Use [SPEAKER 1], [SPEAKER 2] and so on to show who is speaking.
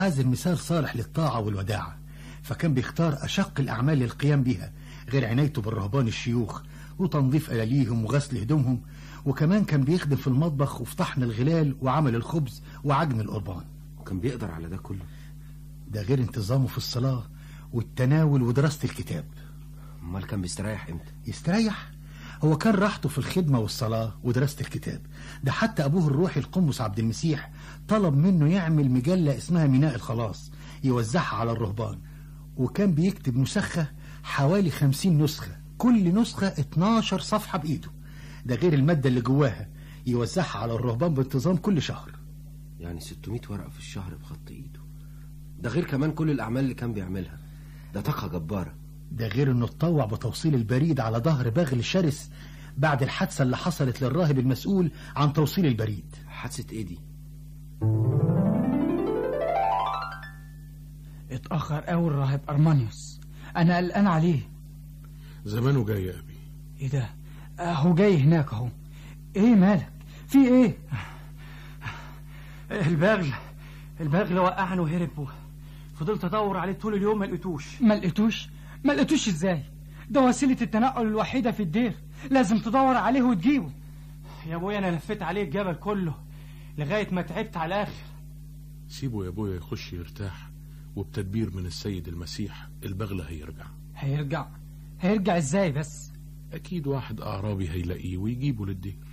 [SPEAKER 1] هذا المثال صالح للطاعة والوداعة فكان بيختار أشق الأعمال للقيام بها غير عنايته بالرهبان الشيوخ وتنظيف ألاليهم وغسل هدومهم وكمان كان بيخدم في المطبخ وفي طحن الغلال وعمل الخبز وعجن القربان
[SPEAKER 2] وكان بيقدر على ده كله
[SPEAKER 1] ده غير انتظامه في الصلاة والتناول ودراسة الكتاب
[SPEAKER 2] امال كان بيستريح امتى
[SPEAKER 1] يستريح هو كان راحته في الخدمة والصلاة ودراسة الكتاب ده حتى أبوه الروحي القمص عبد المسيح طلب منه يعمل مجلة اسمها ميناء الخلاص يوزعها على الرهبان وكان بيكتب مسخة حوالي خمسين نسخة كل نسخة 12 صفحة بإيده ده غير المادة اللي جواها يوزعها على الرهبان بانتظام كل شهر
[SPEAKER 2] يعني 600 ورقة في الشهر بخط ايده ده غير كمان كل الاعمال اللي كان بيعملها ده طاقة جبارة
[SPEAKER 1] ده غير انه اتطوع بتوصيل البريد على ظهر بغل شرس بعد الحادثة اللي حصلت للراهب المسؤول عن توصيل البريد
[SPEAKER 2] حادثة ايه دي
[SPEAKER 3] اتأخر قوي الراهب أرمانيوس أنا قلقان عليه
[SPEAKER 4] زمانه جاي يا أبي
[SPEAKER 3] إيه ده أهو جاي هناك أهو إيه مالك في إيه
[SPEAKER 5] البغل البغل وقعني وهرب فضلت ادور عليه طول اليوم ما لقيتوش
[SPEAKER 3] ما لقيتوش ما لقيتوش إزاي ده وسيلة التنقل الوحيدة في الدير لازم تدور عليه وتجيبه
[SPEAKER 5] يا ابويا انا لفيت عليه الجبل كله لغايه ما تعبت على الاخر
[SPEAKER 4] سيبه يا ابويا يخش يرتاح وبتدبير من السيد المسيح البغل هيرجع
[SPEAKER 3] هيرجع هيرجع إزاي بس
[SPEAKER 4] أكيد واحد أعرابي هيلاقيه ويجيبه للدير